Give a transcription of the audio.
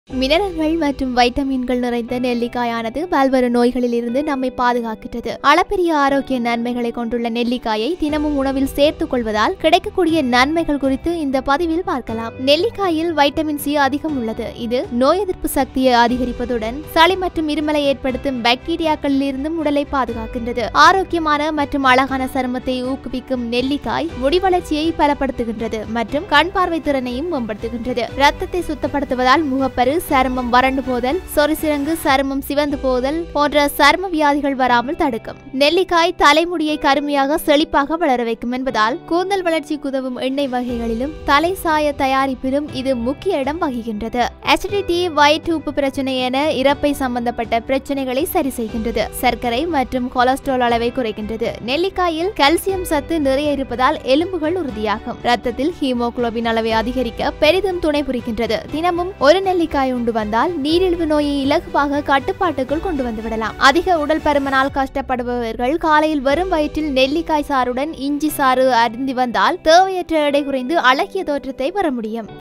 மினரல்கள் மற்றும் வைட்டமின்கள் நிறைந்த நெல்லிக்காயானது பல்வேறு நோய்களில் இருந்து நம்மை பாதுகாக்கின்றது அளப்பெரிய ஆரோக்கிய நன்மைகளை கொண்டுள்ள நெல்லிக்காயை தினமும் உணவில் சேர்த்துக் கொள்வதால் கிடைக்கக்கூடிய நன்மைகள் குறித்து இந்த பதிவில் பார்க்கலாம் நெல்லிக்காயில் வைட்டமின் சி அதிகம் உள்ளது இது நோய் எதிர்ப்பு சக்தியை அதிகரிப்பதுடன் சளி மற்றும் இருமலை ஏற்படுத்தும் பாக்டீரியாக்களில் இருந்தும் உடலை பாதுகாக்கின்றது ஆரோக்கியமான மற்றும் அழகான சருமத்தை ஊக்குவிக்கும் நெல்லிக்காய் முடி வளர்ச்சியை பலப்படுத்துகின்றது மற்றும் கண் பார்வை திறனையும் மேம்படுத்துகின்றது ரத்தத்தை சுத்தப்படுத்துவதால் முகப்பரு சருமம் வறண்டு போதல் சொரிசிறங்கு சருமம் சிவந்து போதல் போன்ற சரும வியாதிகள் வராமல் தடுக்கும் நெல்லிக்காய் தலைமுடியை கருமையாக செழிப்பாக வளர வைக்கும் என்பதால் கூந்தல் வளர்ச்சிக்கு உதவும் எண்ணெய் வகைகளிலும் தலை சாய தயாரிப்பிலும் இது முக்கிய இடம் வகிக்கின்றது அசிடிட்டி வயிற்று உப்பு பிரச்சனை என இறப்பை சம்பந்தப்பட்ட பிரச்சனைகளை சரி செய்கின்றது சர்க்கரை மற்றும் கொலஸ்ட்ரால் அளவை குறைக்கின்றது நெல்லிக்காயில் கால்சியம் சத்து நிறைய இருப்பதால் எலும்புகள் உறுதியாகும் ரத்தத்தில் ஹீமோகுளோபின் அளவை அதிகரிக்க பெரிதும் துணை புரிகின்றது தினமும் ஒரு நெல்லிக்காய் உண்டு வந்தால் நீரிழிவு நோயை இலகுவாக கட்டுப்பாட்டுக்குள் கொண்டு வந்து விடலாம் அதிக உடல் பருமனால் கஷ்டப்படுபவர்கள் காலையில் வெறும் வயிற்றில் நெல்லிக்காய் சாறுடன் இஞ்சி சாறு அருந்தி வந்தால் தேவையற்ற எடை குறைந்து அழகிய தோற்றத்தை பெற முடியும்